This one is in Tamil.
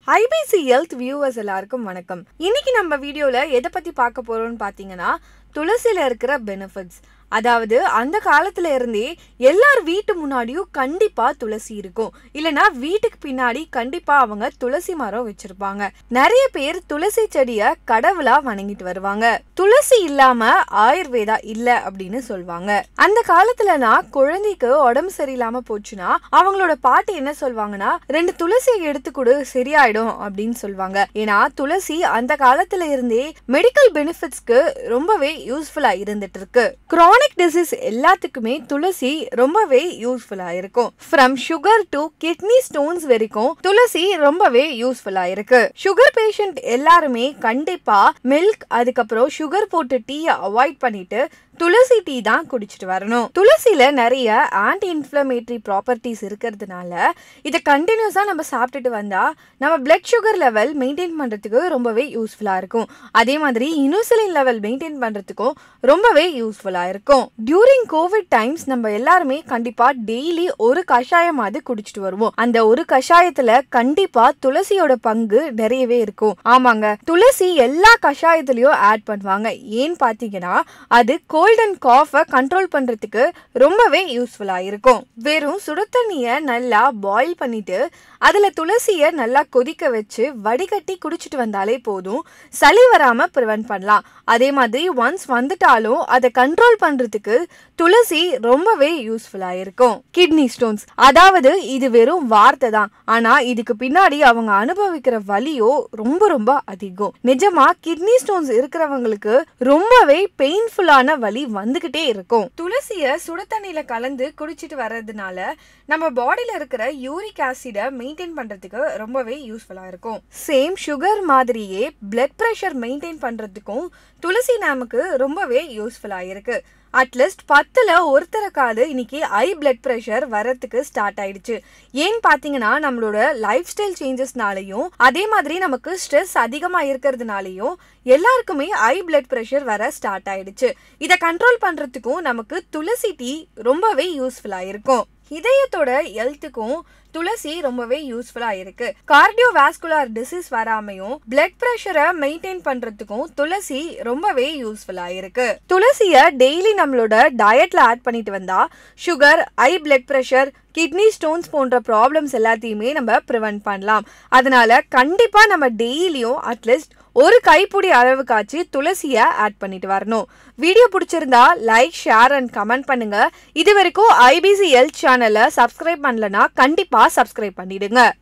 ஐபிசி ஹெல்த் வியூவர்ஸ் எல்லாருக்கும் வணக்கம் இன்னைக்கு நம்ம வீடியோல எதை பத்தி பார்க்க போறோம்னு பாத்தீங்கன்னா துளசியில இருக்கிற பெனிஃபிட்ஸ் அதாவது அந்த காலத்துல இருந்தே எல்லார் வீட்டு முன்னாடியும் கண்டிப்பா துளசி இருக்கும் இல்லனா வீட்டுக்கு பின்னாடி கண்டிப்பா அவங்க துளசி மரம் வச்சிருப்பாங்க நிறைய பேர் துளசி செடிய கடவுளா வணங்கிட்டு வருவாங்க துளசி இல்லாம ஆயுர்வேதா இல்ல அப்படின்னு சொல்லுவாங்க அந்த காலத்துலனா குழந்தைக்கு உடம்பு சரியில்லாம போச்சுன்னா அவங்களோட பாட்டி என்ன சொல்வாங்கன்னா ரெண்டு துளசியை எடுத்து கொடு சரியாயிடும் அப்படின்னு சொல்லுவாங்க ஏன்னா துளசி அந்த காலத்துல இருந்தே மெடிக்கல் பெனிஃபிட்ஸ்க்கு ரொம்பவே யூஸ்ஃபுல்லா இருந்துட்டு இருக்கு கிரானிக் டிசீஸ் எல்லாத்துக்குமே துளசி ரொம்பவே யூஸ்ஃபுல்லா இருக்கும் from sugar to kidney stones வரைக்கும் துளசி ரொம்பவே யூஸ்ஃபுல்லா இருக்கு சுகர் பேஷண்ட் எல்லாருமே கண்டிப்பா மில்க் அதுக்கப்புறம் சுகர் போட்டு டீயை அவாய்ட் பண்ணிட்டு துளசி டீ தான் குடிச்சிட்டு வரணும் துளசியில நிறைய ஆன்டி இன்ஃப்ளமேட்டரி ப்ராப்பர்ட்டிஸ் இருக்கிறதுனால இதை கண்டினியூஸா நம்ம சாப்பிட்டுட்டு வந்தா நம்ம பிளட் சுகர் லெவல் மெயின்டைன் பண்றதுக்கு ரொம்பவே யூஸ்ஃபுல்லா இருக்கும் அதே மாதிரி இன்சுலின் லெவல் மெயின்டைன் பண்றதுக்கும் ரொம்பவே யூஸ்ஃபுல்லா இருக்கும் டியூரிங் கோவிட் டைம்ஸ் நம்ம எல்லாருமே கண்டிப்பா டெய்லி ஒரு கஷாயமாவது குடிச்சிட்டு வருவோம் அந்த ஒரு கஷாயத்துல கண்டிப்பா துளசியோட பங்கு நிறையவே இருக்கும் ஆமாங்க துளசி எல்லா கஷாயத்திலயும் ஆட் பண்ணுவாங்க ஏன்னு பாத்தீங்கன்னா அது கோல்ட் அண்ட் காஃபை கண்ட்ரோல் பண்றதுக்கு ரொம்பவே யூஸ்ஃபுல்லா இருக்கும் வெறும் சுடு தண்ணிய நல்லா பாயில் பண்ணிட்டு அதுல துளசிய நல்லா கொதிக்க வச்சு வடிகட்டி குடிச்சிட்டு வந்தாலே போதும் சளி வராம ப்ரிவென்ட் பண்ணலாம் அதே மாதிரி ஒன்ஸ் வந்துட்டாலும் அதை கண்ட்ரோல் பண்றதுக்கு துளசி ரொம்பவே யூஸ்ஃபுல்லா இருக்கும் கிட்னி ஸ்டோன்ஸ் அதாவது இது வெறும் வார்த்தை தான் ஆனா இதுக்கு பின்னாடி அவங்க அனுபவிக்கிற வலியோ ரொம்ப ரொம்ப அதிகம் நிஜமா கிட்னி ஸ்டோன்ஸ் இருக்கிறவங்களுக்கு ரொம்பவே பெயின்ஃபுல்லான வலி வந்துகிட்டே இருக்கும் துளசிய சுடு தண்ணியில கலந்து குடிச்சிட்டு வர்றதுனால நம்ம பாடியில இருக்கிற யூரிக் ஆசிட மெயின்டைன் பண்றதுக்கு ரொம்பவே யூஸ்ஃபுல்லா இருக்கும் சேம் சுகர் மாதிரியே பிளட் ப்ரெஷர் மெயின்டைன் பண்றதுக்கும் துளசி நமக்கு ரொம்பவே யூஸ்ஃபுல்லா இருக்கு அட்லீஸ்ட் பத்துல ஒருத்தருக்காவது இன்னைக்கு ஐ பிளட் ப்ரெஷர் வரத்துக்கு ஸ்டார்ட் ஆயிடுச்சு ஏன்னு பாத்தீங்கன்னா நம்மளோட லைஃப் ஸ்டைல் சேஞ்சஸ்னாலையும் அதே மாதிரி நமக்கு ஸ்ட்ரெஸ் அதிகமா இருக்கிறதுனாலையும் எல்லாருக்குமே ஐ பிளட் ப்ரெஷர் வர ஸ்டார்ட் ஆயிடுச்சு இதை கண்ட்ரோல் பண்றதுக்கும் நமக்கு துளசி டீ ரொம்பவே யூஸ்ஃபுல்லா இருக்கும் இதயத்தோட ஹெல்த்துக்கும் துளசி ரொம்பவே யூஸ்ஃபுல்லா இருக்கு கார்டியோ வாஸ்குலர் டிசீஸ் வராமையும் பிளட் ப்ரெஷரை மெயின்டைன் பண்றதுக்கும் துளசி ரொம்பவே யூஸ்ஃபுல்லா இருக்கு துளசிய டெய்லி நம்மளோட டயட்ல ஆட் பண்ணிட்டு வந்தா sugar high blood pressure kidney stones போன்ற ப்ராப்ளம்ஸ் எல்லாத்தையுமே நம்ம ப்ரிவென்ட் பண்ணலாம் அதனால கண்டிப்பா நம்ம டெய்லியும் அட்லீஸ்ட் ஒரு கைப்பிடி அளவுக்காச்சு துளசியை ஆட் பண்ணிட்டு வரணும் வீடியோ பிடிச்சிருந்தா லைக் ஷேர் அண்ட் கமெண்ட் பண்ணுங்க இது வரைக்கும் ஐபிசி ஹெல்த் சேனலை சப்ஸ்கிரைப் பண்ணலனா கண்டிப்பா சப்ஸ்கிரைப் பண்ணிடுங்க